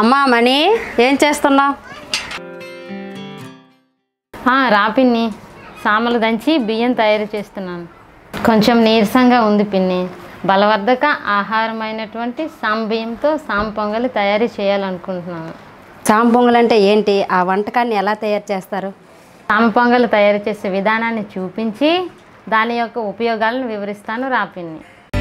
అమ్మా మణి ఏం చేస్తున్నావు ఆ, రా పిన్ని సామలు దంచి బియ్యం తయారు చేస్తున్నాను కొంచెం నీరసంగా ఉంది పిన్ని బలవర్ధక ఆహారమైనటువంటి సాం బియ్యంతో సాం పొంగలి తయారు చేయాలనుకుంటున్నాను సాం పొంగల్ అంటే ఏంటి ఆ వంటకాన్ని ఎలా తయారు చేస్తారు సామ పొంగలి తయారు చేసే విధానాన్ని చూపించి దాని యొక్క ఉపయోగాలను వివరిస్తాను రా పిన్ని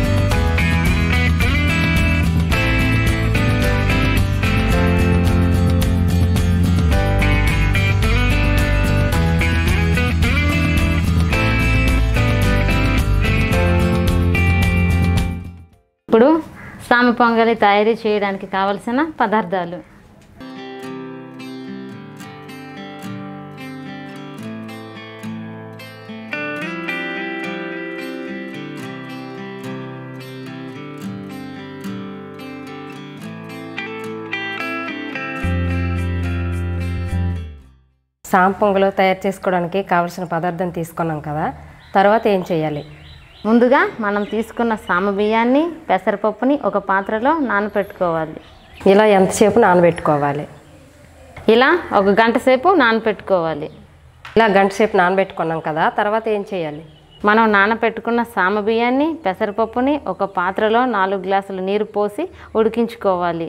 ఇప్పుడు సామ పొంగలి తయారు చేయడానికి కావలసిన పదార్థాలు సాం పొంగలు తయారు చేసుకోవడానికి కావలసిన పదార్థం తీసుకున్నాం కదా తర్వాత ఏం చేయాలి ముందుగా మనం తీసుకున్న సామ బియ్యాన్ని పెసరపప్పుని ఒక పాత్రలో నానపెట్టుకోవాలి ఇలా ఎంతసేపు నానబెట్టుకోవాలి ఇలా ఒక గంట సేపు నానపెట్టుకోవాలి ఇలా గంట సేపు నానబెట్టుకున్నాం కదా తర్వాత ఏం చేయాలి మనం నానపెట్టుకున్న సామ బియ్యాన్ని పెసరపప్పుని ఒక పాత్రలో నాలుగు గ్లాసులు నీరు పోసి ఉడికించుకోవాలి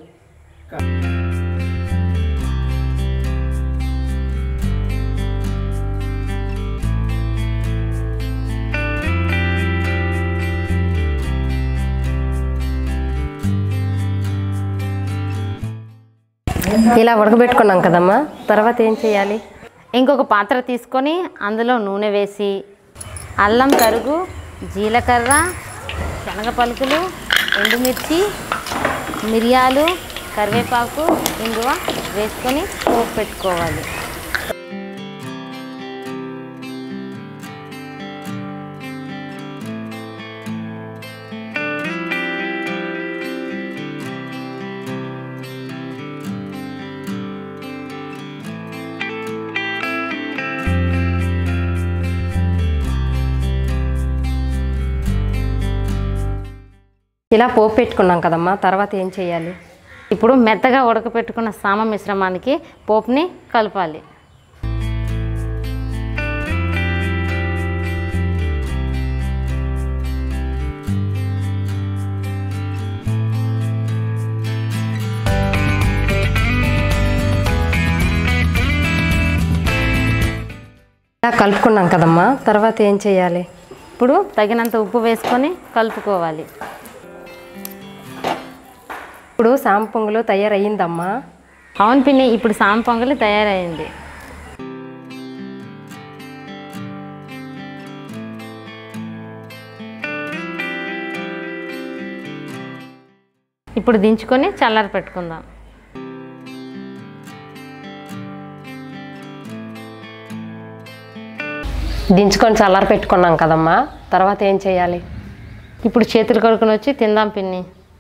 ఇలా ఉడకబెట్టుకున్నాం కదమ్మా తర్వాత ఏం చేయాలి ఇంకొక పాత్ర తీసుకొని అందులో నూనె వేసి అల్లం తరుగు జీలకర్ర శనగ పలుకులు ఎండుమిర్చి మిరియాలు కరివేపాకు ఇంగువ వేసుకొని పోపు పెట్టుకోవాలి ఇలా పోపు పెట్టుకున్నాం కదమ్మా తర్వాత ఏం చేయాలి ఇప్పుడు మెత్తగా ఉడకపెట్టుకున్న సామ మిశ్రమానికి పోపుని కలపాలి ఇలా కలుపుకున్నాం కదమ్మా తర్వాత ఏం చేయాలి ఇప్పుడు తగినంత ఉప్పు వేసుకొని కలుపుకోవాలి ఇప్పుడు సాం పొంగలు తయారయ్యిందమ్మా అవును పిన్ని ఇప్పుడు సామ పొంగలి తయారైంది ఇప్పుడు దించుకొని చల్లారి పెట్టుకుందాం దించుకొని చల్లార పెట్టుకున్నాం కదమ్మా తర్వాత ఏం చేయాలి ఇప్పుడు చేతులు కడుక్కొని వచ్చి తిందాం పిన్ని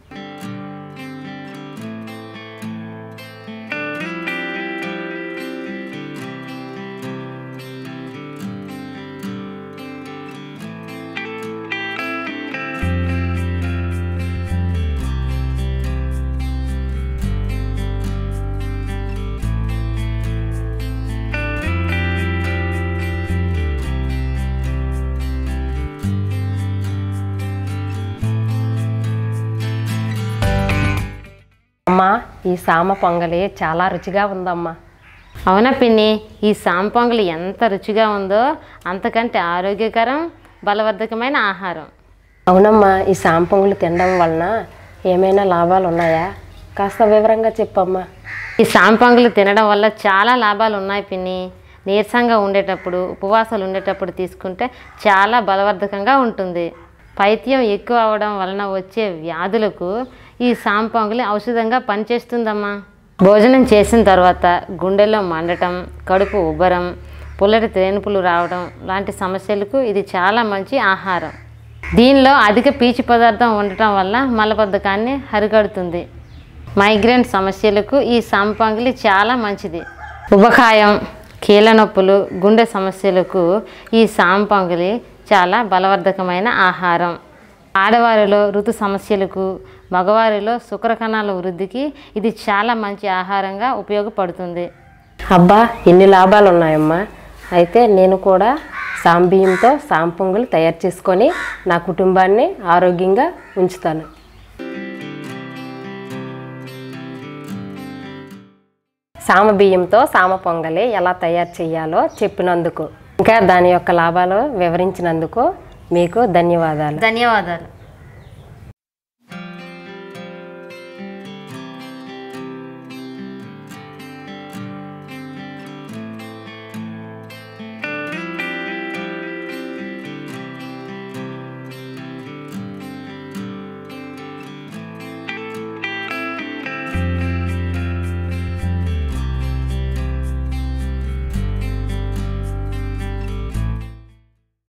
అమ్మా ఈ సామ పొంగలి చాలా రుచిగా ఉందమ్మా అవునా పిన్ని ఈ సామ పొంగలి ఎంత రుచిగా ఉందో అంతకంటే ఆరోగ్యకరం బలవర్ధకమైన ఆహారం అవునమ్మా ఈ సాం పొంగలు తినడం వలన ఏమైనా లాభాలు ఉన్నాయా కాస్త వివరంగా చెప్పమ్మా ఈ సామ పొంగలి తినడం వల్ల చాలా లాభాలు ఉన్నాయి పిన్ని నీరసంగా ఉండేటప్పుడు ఉపవాసాలు ఉండేటప్పుడు తీసుకుంటే చాలా బలవర్ధకంగా ఉంటుంది పైత్యం ఎక్కువ అవడం వలన వచ్చే వ్యాధులకు ఈ సామ పొంగలి ఔషధంగా పనిచేస్తుందమ్మా భోజనం చేసిన తర్వాత గుండెలో మండటం కడుపు ఉబ్బరం పుల్లటి తేనుపులు రావడం లాంటి సమస్యలకు ఇది చాలా మంచి ఆహారం దీనిలో అధిక పీచు పదార్థం ఉండటం వల్ల మలబద్ధకాన్ని హరిగడుతుంది మైగ్రేన్ సమస్యలకు ఈ సంపంగిలి చాలా మంచిది ఉబకాయం కీళ్ళ నొప్పులు గుండె సమస్యలకు ఈ సాంపంగిలి చాలా బలవర్ధకమైన ఆహారం ఆడవారిలో ఋతు సమస్యలకు మగవారిలో శుక్రకణాల వృద్ధికి ఇది చాలా మంచి ఆహారంగా ఉపయోగపడుతుంది అబ్బా ఎన్ని లాభాలు ఉన్నాయమ్మా అయితే నేను కూడా సాంబియ్యంతో సాంపొంగులు తయారు చేసుకొని నా కుటుంబాన్ని ఆరోగ్యంగా ఉంచుతాను సామ బియ్యంతో సామ పొంగలి ఎలా తయారు చేయాలో చెప్పినందుకు ఇంకా దాని యొక్క లాభాలు వివరించినందుకు మీకు ధన్యవాదాలు ధన్యవాదాలు